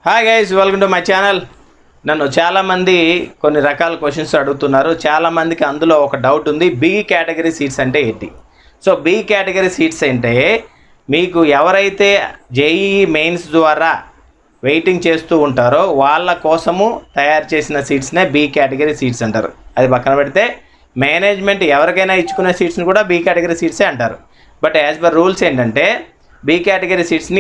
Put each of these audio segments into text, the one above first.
hi guys welcome to my channel నన్ను చాలామంది కొన్ని రకాల క్వశ్చన్స్ అడుగుతున్నారు చాలామందికి అందులో ఒక డౌట్ ఉంది బి కేటగిరీ సీట్స్ అంటే ఏంటి సో బి కేటగిరీ సీట్స్ అంటే మీకు ఎవరైతే జేఈ మెయిన్స్ ద్వారా వెయిటింగ్ చేస్తూ ఉంటారో వాళ్ళ కోసము తయారు చేసిన సీట్స్నే బి కేటగిరీ సీట్స్ అంటారు అది పక్కన పెడితే మేనేజ్మెంట్ ఎవరికైనా ఇచ్చుకునే సీట్స్ని కూడా బి కేటగిరీ సీట్సే అంటారు బట్ యాజ్ పర్ రూల్స్ ఏంటంటే బి కేటగిరీ సీట్స్ని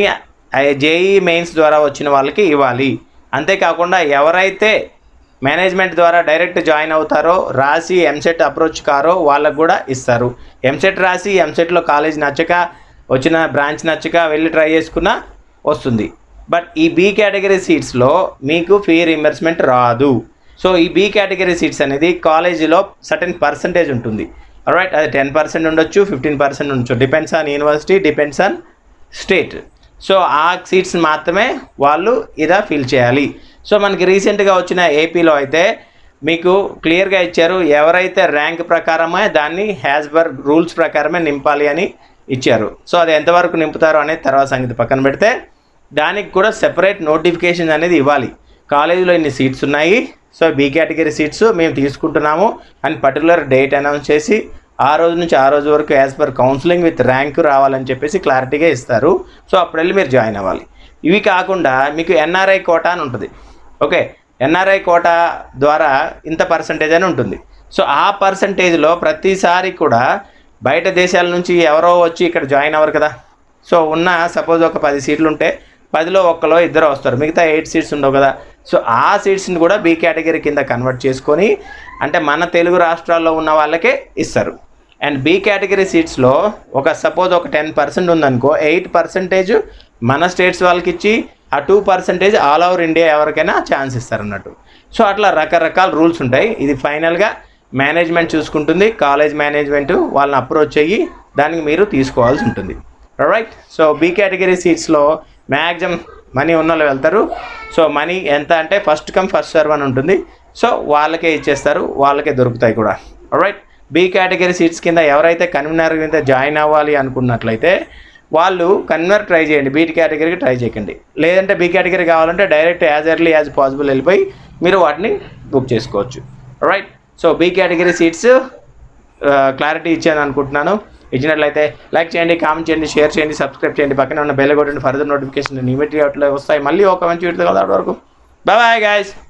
జేఈ మెయిన్స్ ద్వారా వచ్చిన వాళ్ళకి ఇవ్వాలి అంతేకాకుండా ఎవరైతే మేనేజ్మెంట్ ద్వారా డైరెక్ట్ జాయిన్ అవుతారో రాసి ఎంసెట్ అప్రోచ్ కారో వాళ్ళకు కూడా ఇస్తారు ఎంసెట్ రాసి ఎంసెట్లో కాలేజ్ నచ్చక వచ్చిన బ్రాంచ్ నచ్చక వెళ్ళి ట్రై చేసుకున్నా వస్తుంది బట్ ఈ బి కేటగిరీ సీట్స్లో మీకు ఫీ రింబర్స్మెంట్ రాదు సో ఈ బి కేటగిరీ సీట్స్ అనేది కాలేజీలో సర్టెన్ పర్సంటేజ్ ఉంటుంది రైట్ అది టెన్ పర్సెంట్ ఉండొచ్చు ఫిఫ్టీన్ పర్సెంట్ ఉండొచ్చు depends on university depends on state so ఆ సీట్స్ మాత్రమే వాళ్ళు ఇదా ఫిల్ చేయాలి సో మనకి రీసెంట్గా వచ్చిన ఏపీలో అయితే మీకు క్లియర్గా ఇచ్చారు ఎవరైతే ర్యాంక్ ప్రకారమే దాన్ని హ్యాజ్ బర్ రూల్స్ ప్రకారమే నింపాలి అని ఇచ్చారు సో అది ఎంతవరకు నింపుతారో అనేది తర్వాత సంగతి పక్కన పెడితే దానికి కూడా సెపరేట్ నోటిఫికేషన్ అనేది ఇవ్వాలి కాలేజీలో ఇన్ని సీట్స్ ఉన్నాయి సో బీ కేటగిరీ సీట్స్ మేము తీసుకుంటున్నాము అని పర్టికులర్ డేట్ అనౌన్స్ చేసి ఆ రోజు నుంచి ఆ రోజు వరకు as per counselling with rank రావాలని చెప్పేసి క్లారిటీగా ఇస్తారు సో అప్పుడు వెళ్ళి మీరు జాయిన్ అవ్వాలి ఇవి కాకుండా మీకు ఎన్ఆర్ఐ కోటా అని ఉంటుంది ఓకే ఎన్ఆర్ఐ కోటా ద్వారా ఇంత పర్సంటేజ్ అని ఉంటుంది సో ఆ పర్సంటేజ్లో ప్రతిసారి కూడా బయట దేశాల నుంచి ఎవరో వచ్చి ఇక్కడ జాయిన్ అవ్వరు కదా సో ఉన్న సపోజ్ ఒక పది సీట్లు ఉంటే పదిలో ఒక్కలో ఇద్దరు వస్తారు మిగతా ఎయిట్ సీట్స్ ఉండవు కదా సో ఆ సీట్స్ని కూడా బీ కేటగిరీ కింద కన్వర్ట్ చేసుకొని అంటే మన తెలుగు రాష్ట్రాల్లో ఉన్న వాళ్ళకే ఇస్తారు అండ్ బీ కేటగిరీ సీట్స్లో ఒక సపోజ్ ఒక టెన్ పర్సెంట్ ఉందనుకో ఎయిట్ పర్సెంటేజ్ మన స్టేట్స్ వాళ్ళకి ఇచ్చి ఆ two percentage all over India ఎవరికైనా ఛాన్స్ ఇస్తారు అన్నట్టు సో అట్లా రకరకాల రూల్స్ ఉంటాయి ఇది ఫైనల్గా మేనేజ్మెంట్ చూసుకుంటుంది కాలేజ్ మేనేజ్మెంట్ వాళ్ళని అప్రోచ్ అయ్యి దానికి మీరు తీసుకోవాల్సి ఉంటుంది రైట్ సో బీ కేటగిరీ సీట్స్లో మ్యాక్సిమం మనీ ఉన్న వాళ్ళు వెళ్తారు సో మనీ ఎంత అంటే ఫస్ట్ కమ్ ఫస్ట్ సర్వ్ అని ఉంటుంది సో వాళ్ళకే ఇచ్చేస్తారు వాళ్ళకే దొరుకుతాయి కూడా రైట్ బీ కేటగిరీ సీట్స్ కింద ఎవరైతే కన్వీనర్ కింద జాయిన్ అవ్వాలి అనుకున్నట్లయితే వాళ్ళు కన్వీనర్ ట్రై చేయండి బీ కేటగిరీకి ట్రై చేయకండి లేదంటే బీ కేటగిరీ కావాలంటే direct as early as possible వెళ్ళిపోయి మీరు వాటిని బుక్ చేసుకోవచ్చు right so B category seats clarity ఇచ్చాను అనుకుంటున్నాను ఇచ్చినట్లయితే లైక్ చేయండి కామెంట్ చేయండి షేర్ చేయండి సబ్స్క్రైబ్ చేయండి పక్కన ఉన్న బెల్ కొట్టండి ఫర్దర్ నోటిఫికేషన్ ఇమీడియట్గా వస్తాయి మళ్ళీ ఒక మంచి వీడియో కదా వరకు బాయ్ గాయస్